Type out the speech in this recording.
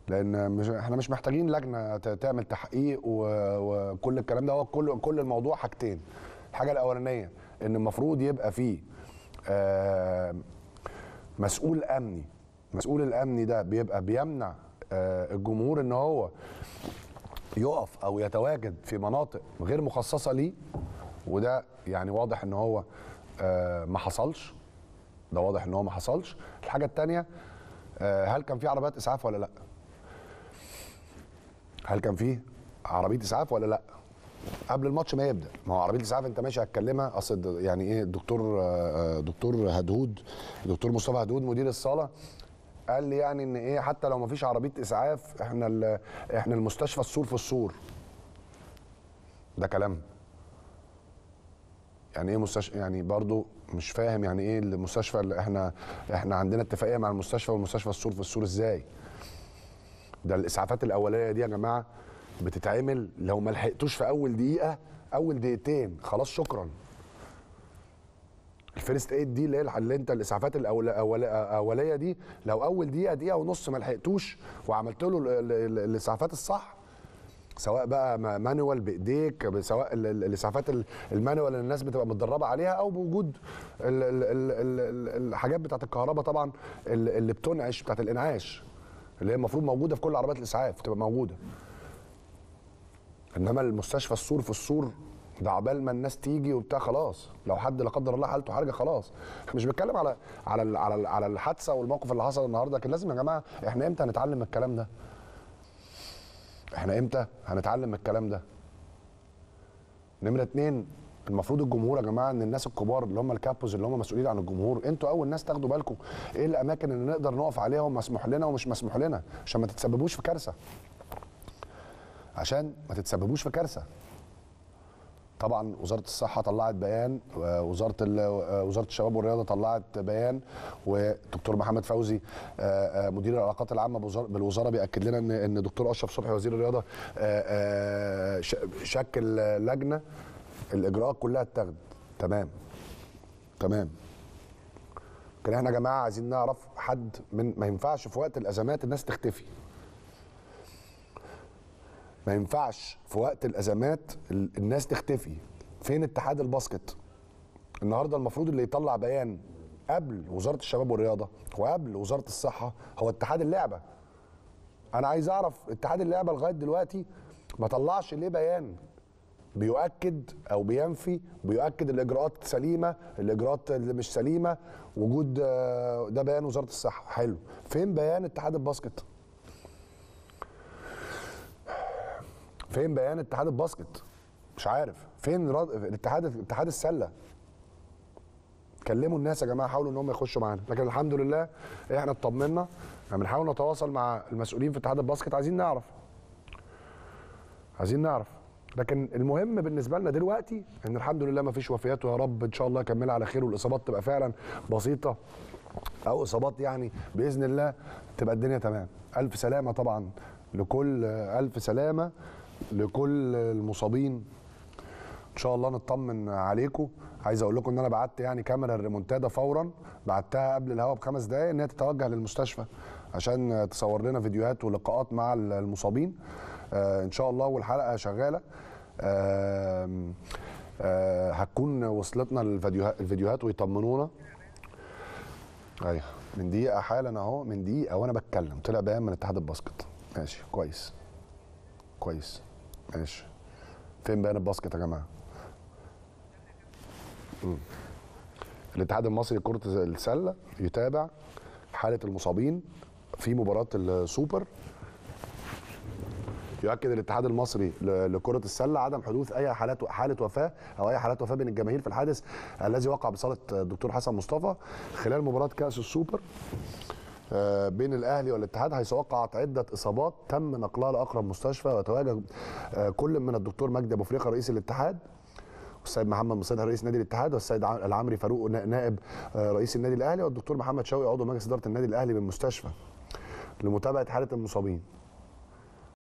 لان مش احنا مش محتاجين لجنه ت- تعمل تحقيق و- وكل الكلام ده هو كل كل الموضوع حاجتين الحاجه الاولانيه ان المفروض يبقى فيه آه، مسؤول امني مسؤول الامني ده بيبقى بيمنع آه، الجمهور ان هو يقف او يتواجد في مناطق غير مخصصه ليه وده يعني واضح ان هو آه، ما حصلش ده واضح ان هو ما حصلش الحاجه الثانيه هل كان في عربيات اسعاف ولا لا هل كان في عربيه اسعاف ولا لا قبل الماتش ما يبدا ما هو عربيه الاسعاف انت ماشي هتكلمها اصل د- يعني ايه الدكتور آه، دكتور هدهود دكتور مصطفى هدهود مدير الصاله قال لي يعني ان ايه حتى لو ما فيش عربيه اسعاف احنا ال- احنا المستشفى السور في السور ده كلام يعني ايه مستشفى يعني برضو مش فاهم يعني ايه المستشفى اللي احنا احنا عندنا اتفاقيه مع المستشفى والمستشفى السور في السور ازاي ده الاسعافات الاوليه دي يا جماعه بتتعمل لو ما لحقتوش في اول دقيقه اول دقيقتين خلاص شكرا الفيرست ايد دي اللي هي الح- اللي انت الاسعافات الاوليه دي لو اول دقيقه دقيقه ونص ما لحقتوش وعملت له ال- ال- ال- الاسعافات الصح سواء بقى ما- مانوال بايديك سواء ال- ال- الاسعافات ال- المانوال اللي الناس بتبقى متدربه عليها او بوجود ال- ال- ال- ال- ال- الحاجات بتاعت الكهرباء طبعا ال- اللي بتنعش بتاعت الانعاش اللي هي المفروض موجوده في كل عربيات الاسعاف تبقى موجوده انما المستشفى السور في السور ده عبال ما الناس تيجي وبتاع خلاص لو حد لا قدر الله حالته حاجه خلاص احنا مش بنتكلم على على ال- على ال- على الحادثه والموقف اللي حصل النهارده لكن لازم يا جماعه احنا امتى هنتعلم الكلام ده احنا امتى هنتعلم الكلام ده نمرة اتنين المفروض الجمهور يا جماعه ان الناس الكبار اللي هم الكابوز اللي هم مسؤولين عن الجمهور انتوا اول ناس تاخدوا بالكم ايه الاماكن اللي نقدر نقف عليها ومسموح لنا ومش مسموح لنا عشان ما تتسببوش في كارثه عشان ما تتسببوش في كارثه طبعا وزاره الصحه طلعت بيان ووزاره ال- وزاره الشباب والرياضه طلعت بيان ودكتور محمد فوزي آه، آه، مدير العلاقات العامه بوزار- بالوزاره بياكد لنا ان ان الدكتور اشرف صبحي وزير الرياضه آه، آه، ش- شكل لجنه الاجراءات كلها اتخذت تمام تمام لكن احنا يا جماعه عايزين نعرف حد من ما ينفعش في وقت الازمات الناس تختفي ما ينفعش في وقت الازمات ال- الناس تختفي فين اتحاد الباسكت النهارده المفروض اللي يطلع بيان قبل وزاره الشباب والرياضه وقبل وزاره الصحه هو اتحاد اللعبه انا عايز اعرف اتحاد اللعبه لغايه دلوقتي ما طلعش ليه بيان بيؤكد او بينفي بيؤكد الاجراءات سليمه الاجراءات اللي مش سليمه وجود آه، ده بيان وزاره الصحه حلو فين بيان اتحاد الباسكت فين بيان اتحاد الباسكت مش عارف فين رد... الاتحاد اتحاد السله كلموا الناس يا جماعه حاولوا ان هم يخشوا معانا لكن الحمد لله احنا اطمنا احنا بنحاول نتواصل مع المسؤولين في اتحاد الباسكت عايزين نعرف عايزين نعرف لكن المهم بالنسبه لنا دلوقتي ان الحمد لله ما فيش وفيات ويا رب ان شاء الله يكملها على خير والاصابات تبقى فعلا بسيطه او اصابات يعني باذن الله تبقى الدنيا تمام الف سلامه طبعا لكل الف سلامه لكل المصابين ان شاء الله نطمن عليكم عايز اقول لكم ان انا بعت يعني كاميرا الريمونتادا فورا بعتها قبل الهوا بخمس دقائق ان هي تتوجه للمستشفى عشان تصور لنا فيديوهات ولقاءات مع المصابين آه ان شاء الله والحلقه شغاله آه آه هتكون وصلتنا الفيديوهات الفيديوهات ويطمنونا ايوه من دقيقه حالا اهو من دقيقه وانا بتكلم طلع بيان من اتحاد الباسكت ماشي كويس كويس ماشي فين بيان الباسكت يا جماعه مم. الاتحاد المصري لكرة السلة يتابع حالة المصابين في مباراة السوبر يؤكد الاتحاد المصري ل- لكرة السلة عدم حدوث أي حالات حالة وفاة أو أي حالات وفاة بين الجماهير في الحادث الذي وقع بصالة الدكتور حسن مصطفى خلال مباراة كأس السوبر آه، بين الاهلي والاتحاد حيث وقعت عده اصابات تم نقلها لاقرب مستشفى ويتواجد آه، كل من الدكتور مجدي ابو فريقه رئيس الاتحاد والسيد محمد مصطفى رئيس نادي الاتحاد والسيد ع- العمري فاروق نا- نائب آه، رئيس النادي الاهلي والدكتور محمد شوقي عضو مجلس اداره النادي الاهلي بالمستشفى لمتابعه حاله المصابين